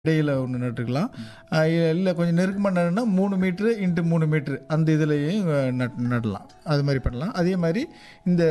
இடையில ஒன்று நட்டுக்கலாம் இல்லை கொஞ்சம் நெருக்கமாக நடுனா மூணு மீட்ரு இன்ட்டு மூணு மீட்ரு அந்த இதுலேயும் நட் நடலாம் அது மாதிரி பண்ணலாம் அதே மாதிரி இந்த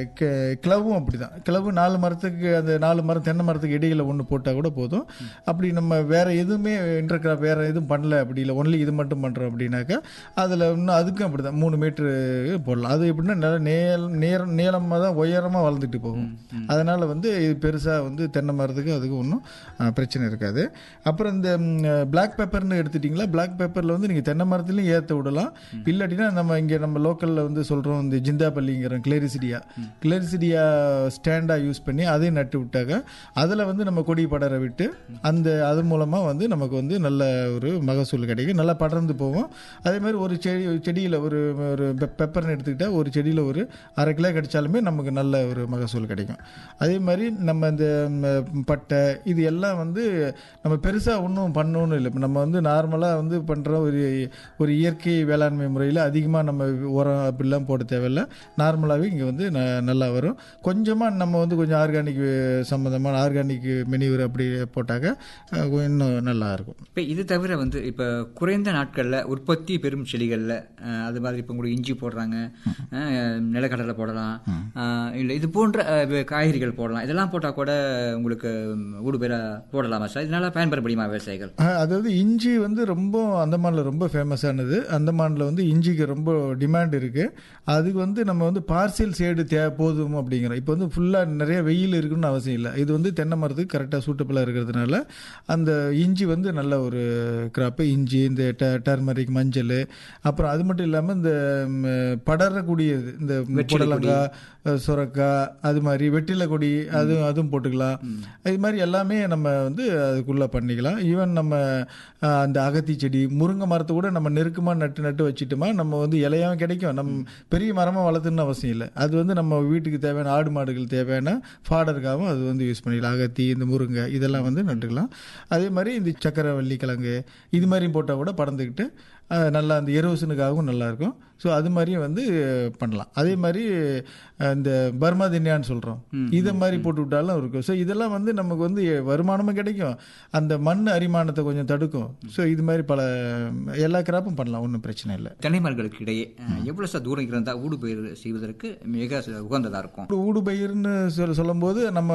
கிளவும் அப்படி தான் கிளவு நாலு மரத்துக்கு அந்த நாலு மரம் தென்னை மரத்துக்கு இடையில ஒன்று போட்டால் கூட போதும் அப்படி நம்ம வேறு எதுவுமே இன்டர்கிராப் வேறு எதுவும் பண்ணல அப்படி இல்லை ஒன்லி இது மட்டும் பண்ணுறோம் அப்படின்னாக்கா அதில் இன்னும் அதுக்கும் அப்படி தான் மூணு மீட்ரு போடலாம் அது எப்படின்னா நல்ல நேல் நேர நீளமாக தான் உயரமாக வளர்ந்துட்டு போகும் அதனால் வந்து இது பெருசாக வந்து தென்னை மரத்துக்கு அதுக்கு ஒன்றும் பிரச்சனை இருக்காது அப்புறம் இந்த பிளாக் பேப்பர்னு எடுத்துட்டிங்களா பிளாக் பேப்பரில் வந்து நீங்கள் தென்னை மரத்துலையும் ஏற்ற விடலாம் இல்லாட்டினா நம்ம இங்கே நம்ம லோக்கலில் வந்து சொல்கிறோம் இந்த ஜிந்தாபள்ளிங்கிறோம் கிளேரிசிடியா கிளேரிசிடியா ஸ்டாண்டாக யூஸ் பண்ணி அதையும் நட்டு விட்டாக்க அதில் வந்து நம்ம கொடி படர விட்டு அந்த அது மூலமாக வந்து நமக்கு வந்து நல்ல ஒரு மகசூல் கிடைக்கும் நல்லா படர்ந்து போகும் அதே மாதிரி ஒரு செடி செடியில் ஒரு ஒரு பெப்பர்னு எடுத்துக்கிட்டால் ஒரு செடியில் ஒரு அரை கிலோ கிடைச்சாலுமே நமக்கு நல்ல ஒரு மகசூல் கிடைக்கும் அதே மாதிரி நம்ம இந்த ம், பட்டை இது எல்லாம் வந்து நம்ம பெருசாக ஒன்றும் பண்ணணும்னு இல்லை இப்போ நம்ம வந்து நார்மலாக வந்து பண்ணுற ஒரு ஒரு இயற்கை வேளாண்மை முறையில் அதிகமாக நம்ம உரம் அப்படிலாம் போட தேவையில்ல நார்மலாகவே இங்கே வந்து ந நல்லா வரும் கொஞ்சமாக நம்ம வந்து கொஞ்சம் ஆர்கானிக் சம்மந்தமான ஆர்கானிக் மெனியூர் அப்படி போட்டாக்க அஹ், இன்னும் நல்லா இருக்கும் இப்போ இது தவிர வந்து இப்போ குறைந்த நாட்களில் உற்பத்தி பெறும் செடிகளில் அது மாதிரி இப்போ உங்களுக்கு இஞ்சி போடுறாங்க அஹ், நிலக்கடலை போடலாம் இல்லை இது போன்ற அஹ், வே- காய்கறிகள் போடலாம் இதெல்லாம் போட்டால் கூட உங்களுக்கு ஊடுபெற போடலாமா சார் இதனால பயன்பெற முடியுமா விவசாயிகள் அஹ், அதாவது இஞ்சி வந்து ரொம்ப அந்தமானில் ரொம்ப ஃபேமஸானது அந்தமானில் வந்து இஞ்சிக்கு ரொம்ப டிமாண்ட் இருக்குது அதுக்கு வந்து நம்ம வந்து பார்சியல் சேடு தே போதும் அப்படிங்கிறோம் இப்போ வந்து ஃபுல்லாக நிறைய வெயில் இருக்குன்னு அவசியம் இல்லை இது வந்து தென்னை மரத்துக்கு கரெக்டாக சூட்டபிளாக இருக்கிறதுனால அந்த இஞ்சி வந்து நல்ல ஒரு கிராப்பு இஞ்சி இந்த ட டர்மரிக் மஞ்சள் அப்புறம் அது மட்டும் இல்லாமல் இந்த ம், படரக்கூடியது இந்த புடலங்காய் அஹ், சுரக்காய் அது மாதிரி வெற்றிலை கொடி அதுவும் அதுவும் போட்டுக்கலாம் இது மாதிரி எல்லாமே நம்ம வந்து அதுக்குள்ளே பண்ணிக்கலாம் ஈவன் நம்ம அஹ், அந்த அகத்தி செடி முருங்கை மரத்தை கூட நம்ம நெருக்கமாக நட்டு நட்டு வச்சுட்டோமா நம்ம வந்து இலையாவும் கிடைக்கும் நம்ம பெரிய மரமாக வளர்த்துன்னு அவசியம் இல்லை அது வந்து நம்ம வீட்டுக்கு தேவையான ஆடு மாடுகள் தேவையான ஃபாடருக்காகவும் அது வந்து யூஸ் பண்ணிக்கலாம் அகத்தி இந்த முருங்கை இதெல்லாம் வந்து நட்டுக்கலாம் அதே மாதிரி இந்த சக்கரவள்ளி கிழங்கு இது மாதிரி போட்டால் கூட பறந்துக்கிட்டு அஹ், நல்லா அந்த எரோசனுக்காகவும் நல்லாயிருக்கும் ஸோ அது மாதிரியும் வந்து பண்ணலாம் அதே மாதிரி அஹ், இந்த பர்மா தின்யான்னு சொல்கிறோம் இதை மாதிரி போட்டு விட்டாலும் இருக்கும் ஸோ இதெல்லாம் வந்து நமக்கு வந்து வருமானமும் கிடைக்கும் அந்த மண் அரிமானத்தை கொஞ்சம் தடுக்கும் ஸோ இது மாதிரி பல எல்லா கிராப்பும் பண்ணலாம் ஒன்றும் பிரச்சனை இல்லை தென்னை மரங்களுக்கு இடையே அஹ், எவ்வளவு சார் தூரம் இருந்தால் ஊடுபயிர் செய்வதற்கு மிக உகந்ததாக இருக்கும் ஒரு ஊடு பயிர்னு சொல்ல சொல்லும்போது நம்ம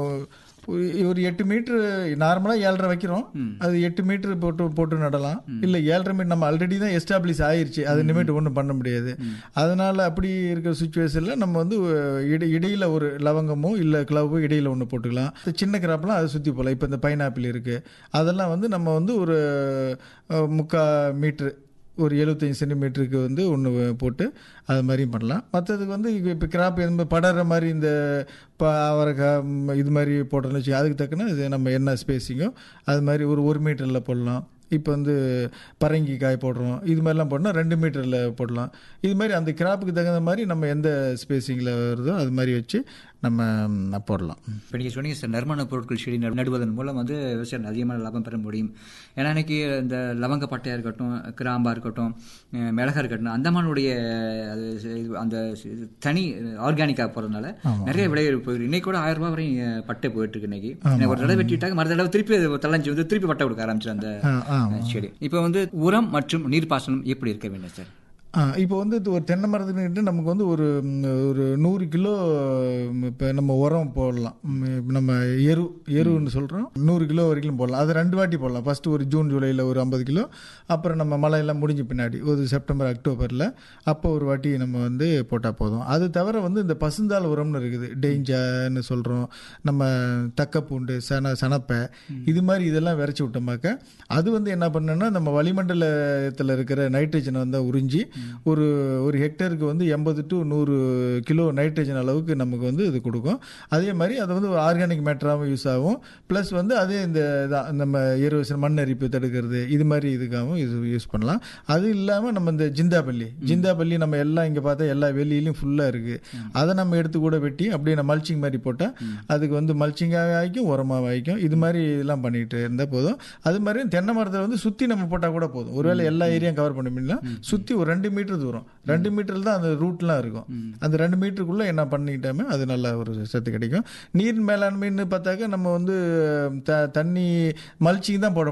ஒரு எட்டு மீட்ரு நார்மலாக ஏழரை வைக்கிறோம் அது எட்டு மீட்ரு போட்டு போட்டு நடலாம் இல்லை ஏழரை மீட்டர் நம்ம ஆல்ரெடி தான் எஸ்டாப்ளிஷ் ஆயிருச்சு அது இனிமேட்டு ஒன்றும் பண்ண முடியாது அதனால அப்படி இருக்கிற சுச்சுவேஷனில் நம்ம வந்து இடை இடையில ஒரு லவங்கமோ இல்லை கிளவோ இடையில ஒன்று போட்டுக்கலாம் இந்த சின்ன கிராப்லாம் அதை சுற்றி போகலாம் இப்போ இந்த பைனாப்பிள் இருக்குது அதெல்லாம் வந்து நம்ம வந்து ஒரு அஹ், முக்கா மீட்ரு ஒரு எழுபத்தஞ்சி சென்டிமீட்டருக்கு வந்து ஒன்று போட்டு அது மாதிரியும் பண்ணலாம் மற்றதுக்கு வந்து இப்போ கிராப் எந்த படற மாதிரி இந்த ப அவரைக்காய் ம், இது மாதிரி போடுறோம்னு வச்சு அதுக்கு தக்கன இது நம்ம என்ன ஸ்பேஸிங்கோ அது மாதிரி ஒரு ஒரு மீட்டரில் போடலாம் இப்போ வந்து பரங்கி காய் போடுறோம் இது மாதிரிலாம் போடணும் ரெண்டு மீட்டரில் போடலாம் இது மாதிரி அந்த கிராப்புக்கு தகுந்த மாதிரி நம்ம எந்த ஸ்பேஸிங்கில் வருதோ அது மாதிரி வச்சு நம்ம ம், போடலாம் இப்போ நீங்கள் சொன்னீங்க சார் நறுமண பொருட்கள் செடி நடு- நடுவதன் மூலம் வந்து விவசாயம் அதிகமான லாபம் பெற முடியும் ஏன்னா இன்னைக்கு இந்த லவங்க பட்டையாக இருக்கட்டும் கிராம்பா இருக்கட்டும் அஹ் மிளகா இருக்கட்டும் அந்தமானுடைய அது இது- அந்த இது தனி ஆர்கானிக்காக போகிறதுனால நிறைய விலை போயிருக்கு இன்னைக்கு கூட ஆயிரம் ரூபாய் வரையும் அஹ், பட்டை போயிட்டு இருக்கு இன்னைக்கு எனக்கு ஒரு தடவை வெட்டிட்டாங்க மறு தடவை திருப்பி அது தள்ளஞ்சு வந்து திருப்பி பட்டை கொடுக்க ஆரம்பிச்சிடும் அந்த ஆ ஆ அஹ், செடி இப்போ வந்து உரம் மற்றும் நீர்ப்பாசனம் எப்படி இருக்க வேண்டும் சார் ஆ இப்போ வந்து இது ஒரு தென்னை மரத்துக்கிட்ட நமக்கு வந்து ஒரு ம், ஒரு நூறு கிலோ இப்போ நம்ம உரம் போடலாம் ம், இப்ப நம்ம எரு எருன்னு சொல்கிறோம் நூறு கிலோ வரைக்கும் போடலாம் அது ரெண்டு வாட்டி போடலாம் ஃபஸ்ட்டு ஒரு ஜூன் ஜூலையில் ஒரு ஐம்பது கிலோ அப்புறம் நம்ம மழையெல்லாம் முடிஞ்ச பின்னாடி ஒரு செப்டம்பர் அக்டோபரில் அப்போ ஒரு வாட்டி நம்ம வந்து போட்டால் போதும் அது தவிர வந்து இந்த பசுந்தாள் உரம்னு இருக்குது டெய்ஞ்சான்னு சொல்கிறோம் நம்ம தக்கப்பூண்டு சன சனப்பை இது மாதிரி இதெல்லாம் விரைச்சி விட்டோமாக்க அது வந்து என்ன பண்ணுன்னா நம்ம வளிமண்டலத்தில் இருக்கிற நைட்ரஜனை வந்து உறிஞ்சி ஒரு ஒரு ஹெக்டருக்கு வந்து எண்பது டு நூறு கிலோ நைட்ரஜன் அளவுக்கு நமக்கு வந்து இது கொடுக்கும் அதே மாதிரி அது வந்து ஆர்கானிக் மேட்டராகவும் யூஸ் ஆகும் ப்ளஸ் வந்து அதே இந்த இதா- நம்ம எரோசன் மண் அரிப்பு தடுக்கிறது இது மாதிரி இதுக்காகவும் இது யூஸ் பண்ணலாம் அது இல்லாமல் நம்ம இந்த ஜிந்தாபள்ளி ஜிந்தாபள்ளி நம்ம எல்லாம் இங்கே பார்த்தா எல்லா வெளியிலையும் ஃபுல்லாக இருக்குது அதை நம்ம எடுத்து கூட வெட்டி அப்படியே நம்ம மல்ச்சிங் மாதிரி போட்டால் அதுக்கு வந்து மல்ச்சிங்காக ஆகிக்கும் உரமாக ஆகிக்கும் இது மாதிரி இதெல்லாம் பண்ணிட்டு இருந்தால் போதும் அது மாதிரி தென்னை மரத்தை வந்து சுற்றி நம்ம போட்டால் கூட போதும் ஒருவேளை எல்லா ஏரியாவும் கவர் பண்ண முடியல சுற்றி ஒரு ரெண்டு மீட்டர் தூரம் ரெண்டு மீட்டரில் தான் அந்த ரூட்லாம் இருக்கும் அந்த ரெண்டு மீட்டருக்குள்ளே என்ன பண்ணிக்கிட்டாமே அது நல்ல ஒரு சத்து கிடைக்கும் நீர் மேலாண்மைன்னு பார்த்தாக்க நம்ம வந்து த தண்ணி மல்ச்சிங் தான் போட